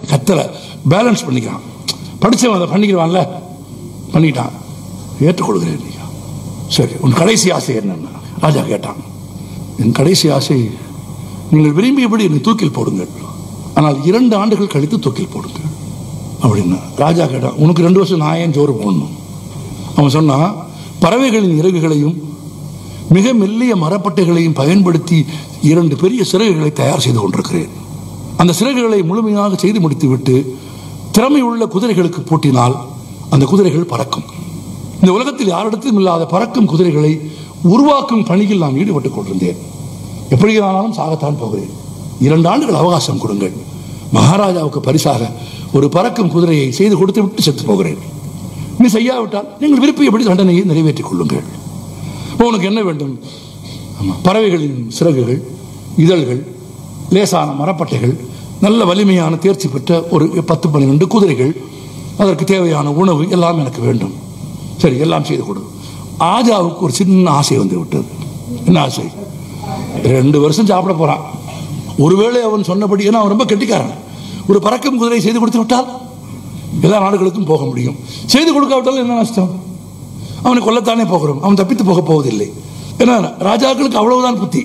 கத்தலை balance பண்ணிக்கிறான் படிச்சவன் அதை பண்ணிக்கிறான்ல பண்ணிட்டான் ஏற்றுக்கொள்கிறேன் ஐயா சரி உன் கடைசி ஆசை என்னன்னா ராஜா கேட்டான் என் கடைசி ஆசை நீங்கள் விரும்பியபடி என்னை தூக்கில் போடுங்கள் ஆனால் இரண்டு ஆண்டுகள் கழித்து தூக்கில் போடுங்கள் அப்படின்னா ராஜா கேட்டான் உனக்கு ரெண்டு வருஷம் நான் ஏன் சோறு போடணும் அவன் சொன்னான் பறவைகளின் இறகுகளையும் மிக மெல்லிய மரப்பட்டைகளையும் பயன்படுத்தி இரண்டு பெரிய சிறகுகளை தயார் செய்து கொண்டிருக்கிறேன் அந்த சிறகுகளை முழுமையாக செய்து முடித்துவிட்டு திறமை உள்ள குதிரைகளுக்கு பூட்டினால் அந்த குதிரைகள் பறக்கும் இந்த உலகத்தில் யாரிடத்திலும் இல்லாத பறக்கும் குதிரைகளை உருவாக்கும் பணியில் நான் ஈடுபட்டுக் கொண்டிருந்தேன் எப்படியானாலும் சாகத்தான் போகிறேன் இரண்டு ஆண்டுகள் அவகாசம் கொடுங்கள் மகாராஜாவுக்கு பரிசாக ஒரு பறக்கும் குதிரையை செய்து கொடுத்து விட்டு செத்து போகிறேன் நீ செய்யாவிட்டால் நீங்கள் விருப்பியபடி தண்டனையை நிறைவேற்றிக் கொள்ளுங்கள் இப்போ உனக்கு என்ன வேண்டும் ஆமா, பறவைகளின் சிறகுகள் இதழ்கள் லேசான மரப்பட்டைகள் நல்ல வலிமையான தேர்ச்சி பெற்ற ஒரு பத்து பன்னிரெண்டு குதிரைகள் அதற்கு தேவையான உணவு எல்லாம் எனக்கு வேண்டும் சரி எல்லாம் செய்து கொடு ஆஜாவுக்கு ஒரு சின்ன ஆசை வந்து விட்டது என்ன ஆசை ரெண்டு வருஷம் சாப்பிட போறான் ஒருவேளை அவன் சொன்னபடி ஏன்னா அவன் ரொம்ப கெட்டிக்காரன் ஒரு பறக்கும் குதிரை செய்து கொடுத்து விட்டால் எல்லா நாடுகளுக்கும் போக முடியும் செய்து கொடுக்காவிட்டால் என்ன நஷ்டம் அவனை கொல்லத்தானே போகிறோம் அவன் தப்பித்து போக போவதில்லை ஏன்னா ராஜாக்களுக்கு அவ்வளவுதான் புத்தி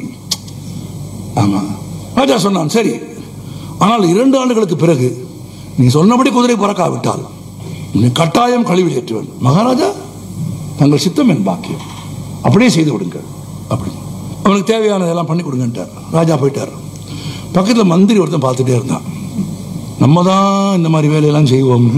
ஆமா ராஜா சொன்னான் சரி ஆனால் இரண்டு ஆண்டுகளுக்கு பிறகு நீ சொன்னபடி குதிரை பறக்காவிட்டால் நீ கட்டாயம் கழிவில் ஏற்றுவேன் மகாராஜா தங்கள் சித்தம் என் பாக்கியம் அப்படியே செய்து விடுங்க அப்படி அவனுக்கு தேவையானதெல்லாம் பண்ணி கொடுங்கன்ட்டார் ராஜா போயிட்டார் பக்கத்தில் மந்திரி ஒருத்தன் பார்த்துட்டே இருந்தான் நம்ம தான் இந்த மாதிரி வேலையெல்லாம் செய்வோம்னு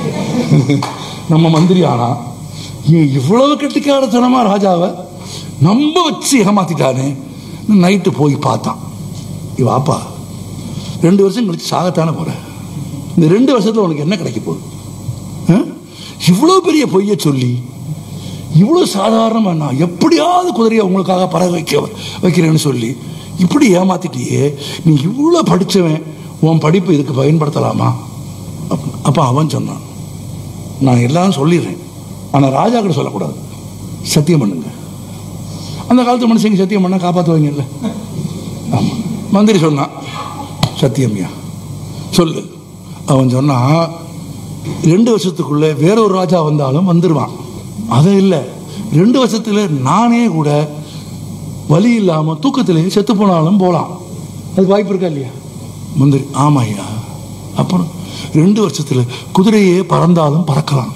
நம்ம மந்திரி ஆனா இவன் இவ்வளவு கெட்டிக்காரத்தனமா ராஜாவை நம்ப வச்சு ஏமாத்திட்டானே நைட்டு போய் பார்த்தான் இவ அப்பா ரெண்டு வருஷம் கழிச்சு சாகத்தானே போற இந்த ரெண்டு வருஷத்துல உனக்கு என்ன கிடைக்க போகுது ஆ? இவ்வளவு பெரிய பொய்யை சொல்லி இவ்வளவு சாதாரணமா நான் எப்படியாவது குதிரையை உங்களுக்காக பறவை வைக்க வைக்கிறேன்னு சொல்லி இப்படி ஏமாத்திட்டியே நீ இவ்வளவு படிச்சவன் உன் படிப்பு இதுக்கு பயன்படுத்தலாமா அப்ப- அப்ப அவன் சொன்னான் நான் எல்லாம் சொல்லிடுறேன் ஆனா ராஜா கிட்ட சொல்லக்கூடாது சத்தியம் பண்ணுங்க அந்த காலத்து மனுஷங்க சத்தியம் பண்ணா காப்பாற்றுவாங்கல்ல ஆமா மந்திரி சொன்னான் சத்தியம்யா சொல்லு அவன் சொன்னான் ரெண்டு வருஷத்துக்குள்ள வேற ஒரு ராஜா வந்தாலும் வந்துருவான் அது இல்லை ரெண்டு வருஷத்துல நானே கூட வலி இல்லாம தூக்கத்திலேயே செத்து போனாலும் போலாம் அதுக்கு வாய்ப்பு இருக்கா இல்லையா மந்திரி ஆமா ஐயா அப்புறம் ரெண்டு வருஷத்துல குதிரையே பறந்தாலும் பறக்கலாம்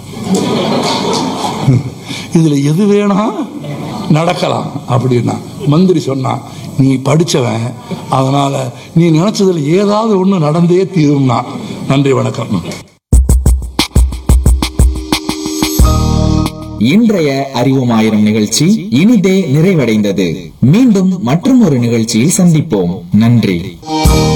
இதுல எது வேணா நடக்கலாம் அப்படின்னா மந்திரி சொன்னான் நீ படிச்சவன் அதனால நீ நினைச்சதுல ஏதாவது ஒண்ணு நடந்தே தீரும்னா நன்றி வணக்கம் இன்றைய அறிவோம் ஆயிரம் நிகழ்ச்சி இனிதே நிறைவடைந்தது மீண்டும் மற்றும் ஒரு நிகழ்ச்சியில் சந்திப்போம் நன்றி